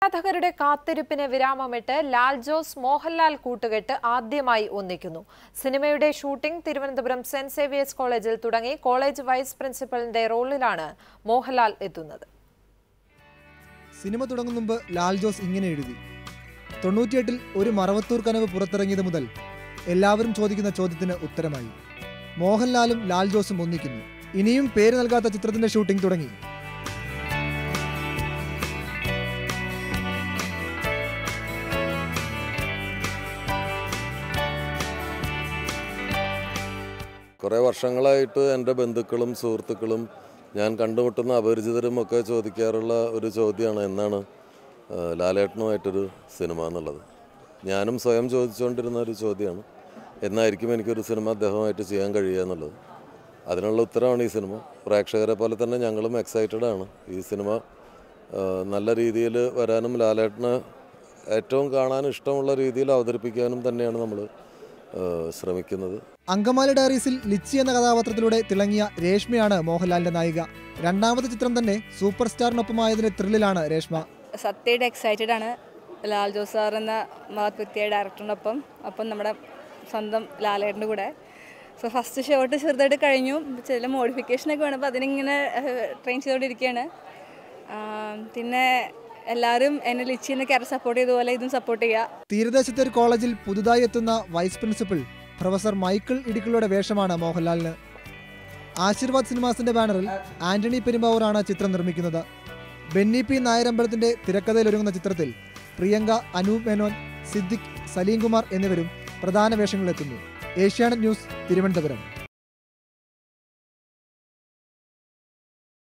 ആരാധകരുടെ കാത്തിരിപ്പിന് വിരാമമിട്ട് ലാൽ ജോസ് മോഹൻലാൽ കൂട്ടുകെട്ട് ആദ്യമായി ഒന്നിക്കുന്നു സിനിമയുടെ ഷൂട്ടിംഗ് തിരുവനന്തപുരം സെന്റ് സേവിയേഴ്സ് കോളേജിൽ തുടങ്ങി കോളേജ് വൈസ് പ്രിൻസിപ്പലിന്റെ റോളിലാണ് മോഹൻലാൽ എത്തുന്നത് സിനിമ തുടങ്ങും മുമ്പ് ലാൽ ജോസ് ഇങ്ങനെ എഴുതി തൊണ്ണൂറ്റിയെട്ടിൽ ഒരു മറവത്തൂർ കനവ് പുറത്തിറങ്ങിയത് മുതൽ എല്ലാവരും ചോദിക്കുന്ന ചോദ്യത്തിന് ഉത്തരമായി മോഹൻലാലും ലാൽ ജോസും ഒന്നിക്കുന്നു ഇനിയും പേര് നൽകാത്ത ചിത്രത്തിന്റെ ഷൂട്ടിംഗ് തുടങ്ങി കുറേ വർഷങ്ങളായിട്ട് എൻ്റെ ബന്ധുക്കളും സുഹൃത്തുക്കളും ഞാൻ കണ്ടുമുട്ടുന്ന അപരിചിതരും ഒക്കെ ചോദിക്കാറുള്ള ഒരു ചോദ്യമാണ് എന്നാണ് ആ, ലാലേട്ടനുമായിട്ടൊരു സിനിമ എന്നുള്ളത് ഞാനും സ്വയം ചോദിച്ചുകൊണ്ടിരുന്ന ഒരു ചോദ്യമാണ് എന്നായിരിക്കും എനിക്കൊരു സിനിമ അദ്ദേഹമായിട്ട് ചെയ്യാൻ കഴിയുക എന്നുള്ളത് അതിനുള്ള ഉത്തരമാണ് ഈ സിനിമ പ്രേക്ഷകരെ പോലെ തന്നെ ഞങ്ങളും എക്സൈറ്റഡ് ആണ് ഈ സിനിമ ആ, നല്ല രീതിയിൽ വരാനും ലാലേട്ടന് ഏറ്റവും കാണാൻ ഇഷ്ടമുള്ള രീതിയിൽ അവതരിപ്പിക്കാനും തന്നെയാണ് നമ്മൾ ശ്രമിക്കുന്നത് അങ്കമാലി ഡയറീസിൽ ലിച്ചി എന്ന കഥാപാത്രത്തിലൂടെ തിളങ്ങിയ രേഷ്മയാണ് മോഹൻലാലിന്റെ നായിക രണ്ടാമത്തെ ചിത്രം തന്നെ സൂപ്പർ സ്റ്റാറിനൊപ്പമായതിന്റെ ത്രില്ലിലാണ് രേഷ്മ സത്യയുടെ എക്സൈറ്റഡ് ആണ് ലാൽ ജോസ് സാർ എന്ന മഹത് വ്യക്തിയായ ഡയറക്ടറിനൊപ്പം ഒപ്പം നമ്മുടെ സ്വന്തം ലാലേട്ടൻ്റെ കൂടെ സോ ഫസ്റ്റ് ഷോട്ട് ചെറുതായിട്ട് കഴിഞ്ഞു ചില മോഡിഫിക്കേഷനൊക്കെ വേണം അപ്പോൾ അതിനിങ്ങനെ ട്രെയിൻ ചെയ്തുകൊണ്ടിരിക്കുകയാണ് ആ, പിന്നെ എല്ലാവരും എന്നെ ലിച്ചി എന്ന ക്യാരക്ടർ സപ്പോർട്ട് ചെയ്തതുപോലെ ഇതും സപ്പോർട്ട് ചെയ്യുക തീരദേശത്തെ ഒരു കോളേജിൽ പുതുതായി എത്തുന്ന വൈസ് പ്രിൻസിപ്പൽ പ്രൊഫസർ മൈക്കിൾ ഇടിക്കളുടെ വേഷമാണ് മോഹൻലാലിന് ആശീർവാദ് സിനിമാസിന്റെ ബാനറിൽ ആന്റണി പെരുമ്പാവൂറാണ് ചിത്രം നിർമ്മിക്കുന്നത് ബെന്നി പി നായരമ്പലത്തിന്റെ തിരക്കഥയിലൊരുങ്ങുന്ന ചിത്രത്തിൽ പ്രിയങ്ക അനൂപ് മേനോൻ സിദ്ദിഖ് സലീം കുമാർ എന്നിവരും പ്രധാന വേഷങ്ങളിലെത്തുന്നു ഏഷ്യാനെറ്റ് ന്യൂസ് തിരുവനന്തപുരം